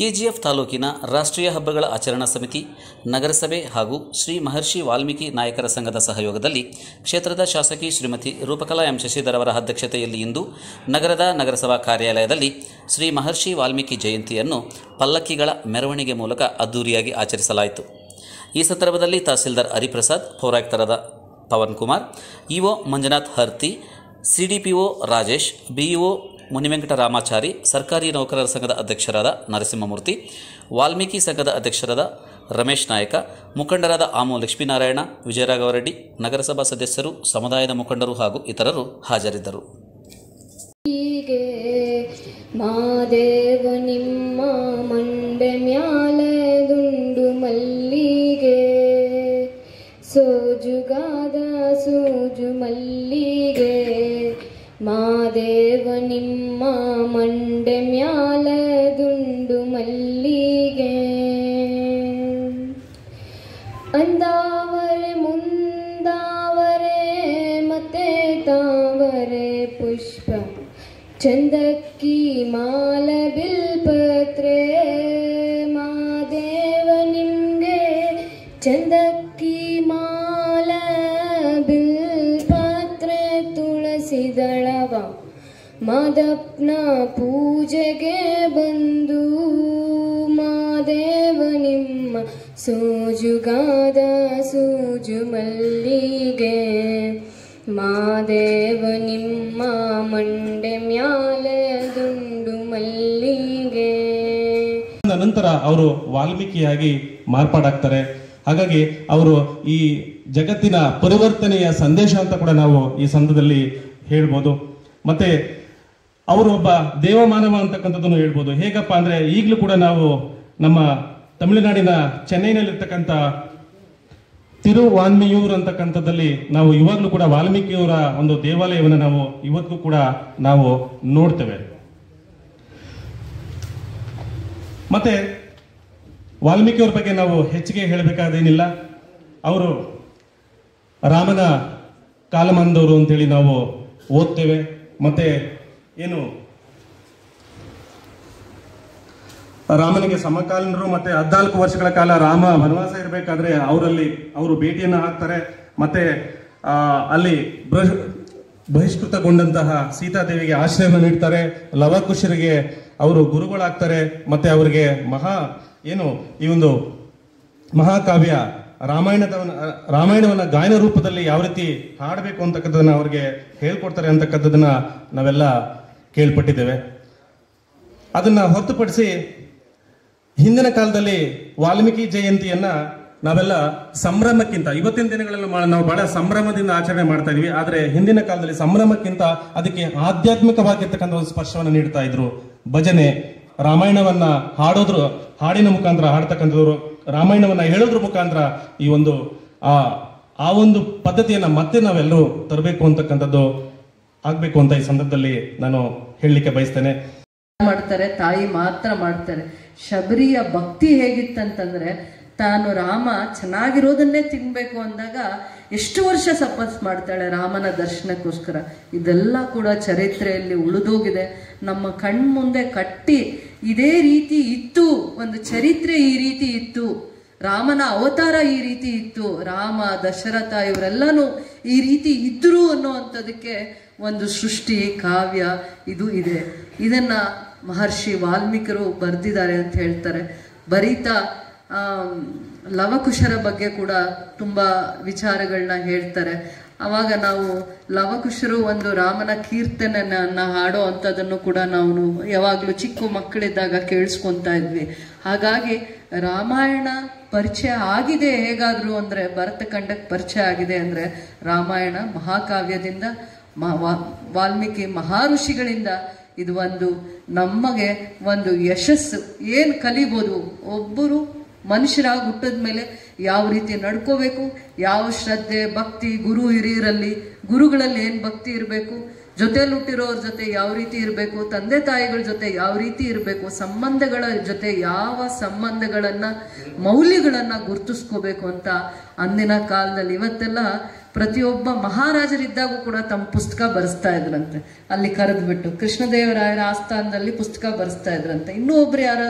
KGF ತಾಲೂಕಿನ ರಾಷ್ಟ್ರೀಯ ಹಬ್ಬಗಳ ಆಚರಣಾ ಸಮಿತಿ ನಗರಸಭೆ ಹಾಗೂ ಶ್ರೀ ಮಹರ್ಷಿ ವಾಲ್ಮೀಕಿ ನಾಯಕರ ಸಂಘದ ಸಹಯೋಗದಲ್ಲಿ ಕ್ಷೇತ್ರದ ಶಾಸಕಿ ಶ್ರೀಮತಿ ರೂಪಕಲಾ ಎಂ ಶಶಿಧರ್ ಅವರ ಅಧ್ಯಕ್ಷತೆಯಲ್ಲಿ ಇಂದು ನಗರದ ನಗರಸಭಾ ಕಾರ್ಯಾಲಯದಲ್ಲಿ ಶ್ರೀ ಮಹರ್ಷಿ ವಾಲ್ಮೀಕಿ ಜಯಂತಿಯನ್ನು ಪಲ್ಲಕ್ಕಿಗಳ ಮೆರವಣಿಗೆ ಮೂಲಕ ಅದ್ದೂರಿಯಾಗಿ ಆಚರಿಸಲಾಯಿತು ಈ ಸಂದರ್ಭದಲ್ಲಿ ತಹಸೀಲ್ದಾರ್ ಹರಿಪ್ರಸಾದ್ ಪೌರಾಯುಕ್ತರಾದ Pavan Kumar EO Manjunath Harti CDPO Rajesh BEO Munivenkataramachari ಸರ್ಕಾರಿ ನೌಕರರ ಸಂಘದ ಅಧ್ಯಕ್ಷರಾದ ನರಸಿಂಹಮೂರ್ತಿ ವಾಲ್ಮೀಕಿ ಸಂಘದ ಅಧ್ಯಕ್ಷರಾದ ರಮೇಶ್ ನಾಯಕ ಮುಖಂಡರಾದ ಆಮು ಲಕ್ಷ್ಮೀನಾರಾಯಣ ವಿಜಯರಾಘವರೆಡ್ಡಿ ನಗರಸಭಾ ಸದಸ್ಯರು ಸಮುದಾಯದ ಮುಖಂಡರು ಹಾಗೂ ಇತರರು ಹಾಜರಿದ್ದರು ಹೀಗೆ ಮಾದೇವ ನಿಮ್ಮ ಮಂಡೆ ಮ್ಯಾಲೆ ದುಂಡು ಮಲ್ಲಿಗೆ ಸೋಜುಗಾದ ಸೂಜು ಮಲ್ಲಿಗೆ ಮಾದೇವ ನಿಮ್ಮ ಮಂಡೆ ಮ್ಯಾಲೆ ದುಂಡು ಮಲ್ಲಿಗೆ ಅಂದಾವರೆ ಮುಂದಾವರೆ ಮತ್ತೆ ತಾವರೆ ಪುಷ್ಪ ಚಂದಕ್ಕಿ ಮಾಲ ಬಿಲ್ಪತ್ರೆ ಮಾದೇವ ನಿಮ್ಗೆ ಚಂದಕ್ಕಿ ಮಾಲ ಬಿಲ್ಪತ್ರೆ ತುಳಸಿ ದಳವ ಮಾದಪ್ಪನ ಪೂಜೆಗೆ ಬಂದು ಮಾದೇವ ನಿಮ್ಮ ಸೋಜುಗಾದ ಸೂಜು ಮಲ್ಲಿಗೆ ಮಾದೇವ ನಿಮ್ಮ ಮಂಡೆ ಮ್ಯಾಲೆ ದುಂಡು ಮಲ್ಲಿಗೆ ನಂತರ ಅವರು ವಾಲ್ಮೀಕಿಯಾಗಿ ಮಾರ್ಪಾಡಾಗ್ತಾರೆ ಹಾಗಾಗಿ ಅವರು ಈ ಜಗತ್ತಿನ ಪರಿವರ್ತನೆಯ ಸಂದೇಶ ಅಂತ ಕೂಡ ನಾವು ಈ ಸಂದರ್ಭದಲ್ಲಿ ಹೇಳ್ಬೋದು ಮತ್ತೆ ಅವರು ಒಬ್ಬ ದೇವಮಾನವ ಅಂತಕ್ಕಂಥದ್ದನ್ನು ಹೇಳ್ಬೋದು ಹೇಗಪ್ಪ ಅಂದ್ರೆ ಈಗಲೂ ಕೂಡ ನಾವು ನಮ್ಮ ತಮಿಳುನಾಡಿನ ಚೆನ್ನೈನಲ್ಲಿರ್ತಕ್ಕಂಥ ತಿರುವಾನ್ಮಿಯೂರ್ ಅಂತಕ್ಕಂಥದ್ದಲ್ಲಿ ನಾವು ಇವಾಗಲೂ ಕೂಡ ವಾಲ್ಮೀಕಿಯವರ ಒಂದು ದೇವಾಲಯವನ್ನು ನಾವು ಇವತ್ತಿಗೂ ಕೂಡ ನಾವು ನೋಡ್ತೇವೆ ಮತ್ತೆ ವಾಲ್ಮೀಕಿಯವ್ರ ಬಗ್ಗೆ ನಾವು ಹೆಚ್ಚಿಗೆ ಹೇಳಬೇಕಾದೇನಿಲ್ಲ ಅವರು ರಾಮನ ಕಾಲಮಾನದವರು ಅಂತೇಳಿ ನಾವು ಓದ್ತೇವೆ ಮತ್ತೆ ಏನು ರಾಮನಿಗೆ ಸಮಕಾಲೀನರು ಮತ್ತೆ ಹದ್ನಾಲ್ಕು ವರ್ಷಗಳ ಕಾಲ ರಾಮ ವನವಾಸ ಇರಬೇಕಾದ್ರೆ ಅವರಲ್ಲಿ ಅವರು ಭೇಟಿಯನ್ನ ಹಾಕ್ತಾರೆ ಮತ್ತೆ ಆ, ಅಲ್ಲಿ ಬೃಹ- ಬಹಿಷ್ಕೃತಗೊಂಡಂತಹ ಸೀತಾದೇವಿಗೆ ಆಶ್ರಯವನ್ನು ನೀಡ್ತಾರೆ ಲವಕುಶರಿಗೆ ಅವರು ಗುರುಗಳಾಗ್ತಾರೆ ಮತ್ತೆ ಅವರಿಗೆ ಮಹಾ ಏನು ಈ ಒಂದು ಮಹಾಕಾವ್ಯ ರಾಮಾಯಣದ ರಾಮಾಯಣವನ್ನ ಗಾಯನ ರೂಪದಲ್ಲಿ ಯಾವ ರೀತಿ ಹಾಡಬೇಕು ಅಂತಕ್ಕಂಥದ್ದನ್ನ ಅವ್ರಿಗೆ ಹೇಳ್ಕೊಡ್ತಾರೆ ಅಂತಕ್ಕಂಥದ್ದನ್ನ ನಾವೆಲ್ಲ ಕೇಳ್ಪಟ್ಟಿದ್ದೇವೆ ಅದನ್ನ ಹೊರತುಪಡಿಸಿ ಹಿಂದಿನ ಕಾಲದಲ್ಲಿ ವಾಲ್ಮೀಕಿ ಜಯಂತಿಯನ್ನ ನಾವೆಲ್ಲ ಸಂಭ್ರಮಕ್ಕಿಂತ ಇವತ್ತಿನ ದಿನಗಳಲ್ಲಿ ಮಾ- ನಾವು ಬಹಳ ಸಂಭ್ರಮದಿಂದ ಆಚರಣೆ ಮಾಡ್ತಾ ಇದೀವಿ ಆದ್ರೆ ಹಿಂದಿನ ಕಾಲದಲ್ಲಿ ಸಂಭ್ರಮಕ್ಕಿಂತ ಅದಕ್ಕೆ ಆಧ್ಯಾತ್ಮಿಕವಾಗಿರ್ತಕ್ಕಂಥ ಒಂದು ಸ್ಪರ್ಶವನ್ನು ನೀಡ್ತಾ ಇದ್ರು ಭಜನೆ ರಾಮಾಯಣವನ್ನ ಹಾಡೋದ್ರ ಹಾಡಿನ ಮುಖಾಂತರ ಹಾಡ್ತಕ್ಕಂಥವ್ರು ರಾಮಾಯಣವನ್ನ ಹೇಳೋದ್ರ ಮುಖಾಂತರ ಈ ಒಂದು ಆ ಆ ಒಂದು ಪದ್ಧತಿಯನ್ನ ಮತ್ತೆ ನಾವೆಲ್ಲರೂ ತರಬೇಕು ಅಂತಕ್ಕಂಥದ್ದು ಆಗ್ಬೇಕು ಅಂತ ಈ ಸಂದರ್ಭದಲ್ಲಿ ನಾನು ಹೇಳಲಿಕ್ಕೆ ಬಯಸ್ತೇನೆ ಮಾಡ್ತಾರೆ ತಾಯಿ ಮಾತ್ರ ಮಾಡ್ತಾರೆ ಶಬರಿಯ ಭಕ್ತಿ ಹೇಗಿತ್ತಂತಂದ್ರೆ ತಾನು ರಾಮ ಚೆನ್ನಾಗಿರೋದನ್ನೇ ತಿನ್ಬೇಕು ಅಂದಾಗ ಎಷ್ಟು ವರ್ಷ ತಪಸ್ ಮಾಡ್ತಾಳೆ ರಾಮನ ದರ್ಶನಕ್ಕೋಸ್ಕರ ಇದೆಲ್ಲ ಕೂಡ ಚರಿತ್ರೆಯಲ್ಲಿ ಉಳಿದೋಗಿದೆ ನಮ್ಮ ಕಣ್ಮುಂದೆ ಕಟ್ಟಿ ಇದೇ ರೀತಿ ಇತ್ತು ಒಂದು ಚರಿತ್ರೆ ಈ ರೀತಿ ಇತ್ತು ರಾಮನ ಅವತಾರ ಈ ರೀತಿ ಇತ್ತು ರಾಮ ದಶರಥ ಇವರೆಲ್ಲನೂ ಈ ರೀತಿ ಇದ್ರು ಅನ್ನೋವಂಥದಕ್ಕೆ ಒಂದು ಸೃಷ್ಟಿ ಕಾವ್ಯ ಇದು ಇದೆ ಇದನ್ನ ಮಹರ್ಷಿ ವಾಲ್ಮೀಕಿರು ಬರೆದಿದ್ದಾರೆ ಅಂತ ಹೇಳ್ತಾರೆ ಬರೀತಾ ಆಮ್, ಲವಕುಶರ ಬಗ್ಗೆ ಕೂಡ ತುಂಬಾ ವಿಚಾರಗಳನ್ನ ಹೇಳ್ತಾರೆ ಅವಾಗ ನಾವು ಲವಕುಶರು ಒಂದು ರಾಮನ ಕೀರ್ತನೆಯನ್ನ ಹಾಡೋ ಅಂಥದ್ದನ್ನು ಕೂಡ ನಾವು ಯಾವಾಗಲೂ ಚಿಕ್ಕ ಮಕ್ಕಳಿದ್ದಾಗ ಕೇಳಿಸ್ಕೊಂತಾ ಇದ್ವಿ ಹಾಗಾಗಿ ರಾಮಾಯಣ ಪರಿಚಯ ಆಗಿದೆ ಹೇಗಾದ್ರು ಅಂದ್ರೆ ಭರತಖಂಡಕ್ಕೆ ಪರಿಚಯ ಆಗಿದೆ ಅಂದ್ರೆ ರಾಮಾಯಣ ಮಹಾಕಾವ್ಯದಿಂದ ಮ- ವಾ- ವಾಲ್ಮೀಕಿ ಮಹಾಋಷಿಗಳಿಂದ ಇದು ಒಂದು ನಮಗೆ ಒಂದು ಯಶಸ್ಸು ಏನು ಕಲಿಬೋದು ಒಬ್ಬರು ಮನುಷ್ಯರಾಗಿ ಹುಟ್ಟಿದ ಮೇಲೆ ಯಾವ ರೀತಿ ನಡ್ಕೋಬೇಕು ಯಾವ ಶ್ರದ್ಧೆ ಭಕ್ತಿ ಗುರು ಹಿರಿಯರಲ್ಲಿ ಗುರುಗಳಲ್ಲಿ ಏನು ಭಕ್ತಿ ಇರಬೇಕು ಜೊತೆಲಿ ಹುಟ್ಟಿರೋರ ಜೊತೆ ಯಾವ ರೀತಿ ಇರಬೇಕು ತಂದೆ ತಾಯಿಗಳ ಜೊತೆ ಯಾವ ರೀತಿ ಇರಬೇಕು ಸಂಬಂಧಗಳ ಜೊತೆ ಯಾವ ಸಂಬಂಧಗಳನ್ನ ಮೌಲ್ಯಗಳನ್ನ ಗುರುತಿಸ್ಕೋಬೇಕು ಅಂತ ಅಂದಿನ ಕಾಲದಲ್ಲಿ ಇವತ್ತೆಲ್ಲ ಪ್ರತಿಯೊಬ್ಬ ಮಹಾರಾಜರಿದ್ದಾಗೂ ಕೂಡ ತಮ್ಮ ಪುಸ್ತಕ ಬರೆಸ್ತಾ ಇದ್ರಂತೆ ಅಲ್ಲಿ ಕರೆದ್ಬಿಟ್ಟು ಕೃಷ್ಣದೇವರಾಯರ ಆಸ್ಥಾನದಲ್ಲಿ ಪುಸ್ತಕ ಬರೆಸ್ತಾ ಇದ್ರಂತೆ ಇನ್ನೂ ಒಬ್ರು ಯಾರಾದ್ರು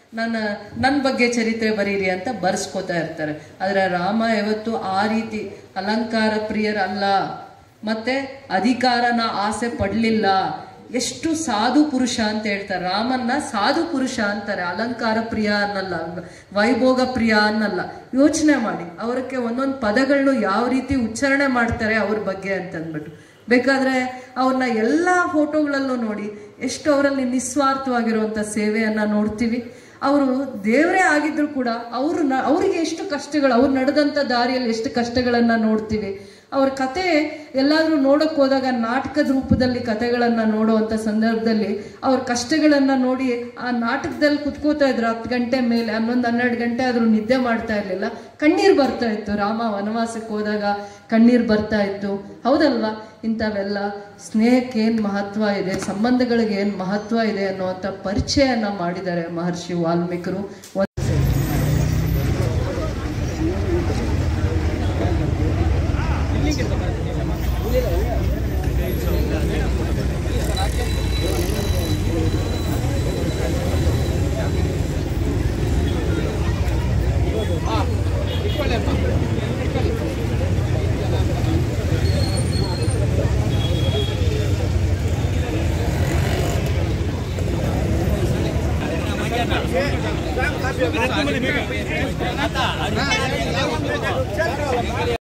ನನ್ನ ನನ್ನ ಬಗ್ಗೆ ಚರಿತ್ರೆ ಬರೀರಿ ಅಂತ ಬರ್ಸ್ಕೊತಾ ಇರ್ತಾರೆ ಆದರೆ ರಾಮ ಯಾವತ್ತು ಆ ರೀತಿ ಅಲಂಕಾರ ಪ್ರಿಯರಲ್ಲ ಮತ್ತೆ ಅಧಿಕಾರನ ಆಸೆ ಪಡಲಿಲ್ಲ ಎಷ್ಟು ಸಾಧು ಪುರುಷ ಅಂತ ಹೇಳ್ತಾರೆ ರಾಮನ್ನ ಸಾಧು ಪುರುಷ ಅಂತಾರೆ ಅಲಂಕಾರ ಪ್ರಿಯ ಅನ್ನಲ್ಲ ವೈಭೋಗ ಪ್ರಿಯ ಅನ್ನಲ್ಲ ಯೋಚನೆ ಮಾಡಿ ಅವರಕ್ಕೆ ಒಂದೊಂದು ಪದಗಳನ್ನು ಯಾವ ರೀತಿ ಉಚ್ಚಾರಣೆ ಮಾಡ್ತಾರೆ ಅವ್ರ ಬಗ್ಗೆ ಅಂತಂದ್ಬಿಟ್ಟು ಬೇಕಾದ್ರೆ ಅವ್ರನ್ನ ಎಲ್ಲ ಫೋಟೋಗಳಲ್ಲೂ ನೋಡಿ ಎಷ್ಟು ಅವರಲ್ಲಿ ನಿಸ್ವಾರ್ಥವಾಗಿರುವಂಥ ಸೇವೆಯನ್ನ ನೋಡ್ತೀವಿ ಅವರು ದೇವರೇ ಆಗಿದ್ರು ಕೂಡ ಅವರು ನ ಅವರಿಗೆ ಎಷ್ಟು ಕಷ್ಟಗಳು ಅವ್ರು ನಡೆದಂಥ ದಾರಿಯಲ್ಲಿ ಎಷ್ಟು ಕಷ್ಟಗಳನ್ನ ನೋಡ್ತೀವಿ ಅವ್ರ ಕತೆ ಎಲ್ಲಾದ್ರೂ ನೋಡಕ್ ಹೋದಾಗ ನಾಟಕದ ರೂಪದಲ್ಲಿ ಕತೆಗಳನ್ನ ನೋಡುವಂತ ಸಂದರ್ಭದಲ್ಲಿ ಅವ್ರ ಕಷ್ಟಗಳನ್ನ ನೋಡಿ ಆ ನಾಟಕದಲ್ಲಿ ಕುತ್ಕೋತಾ ಇದ್ರು ಹತ್ತು ಗಂಟೆ ಮೇಲೆ ಹನ್ನೊಂದು ಹನ್ನೆರಡು ಗಂಟೆ ಆದ್ರೂ ನಿದ್ದೆ ಮಾಡ್ತಾ ಇರ್ಲಿಲ್ಲ ಕಣ್ಣೀರ್ ಬರ್ತಾ ಇತ್ತು ರಾಮ ವನವಾಸಕ್ಕೆ ಹೋದಾಗ ಕಣ್ಣೀರ್ ಬರ್ತಾ ಇತ್ತು ಹೌದಲ್ವಾ ಇಂಥವೆಲ್ಲ ಸ್ನೇಹಕ್ಕೆ ಏನ್ ಮಹತ್ವ ಇದೆ ಸಂಬಂಧಗಳಿಗೆ ಏನ್ ಮಹತ್ವ ಇದೆ ಅನ್ನುವಂಥ ಪರಿಚಯನ ಮಾಡಿದ್ದಾರೆ ಮಹರ್ಷಿ ವಾಲ್ಮೀಕರು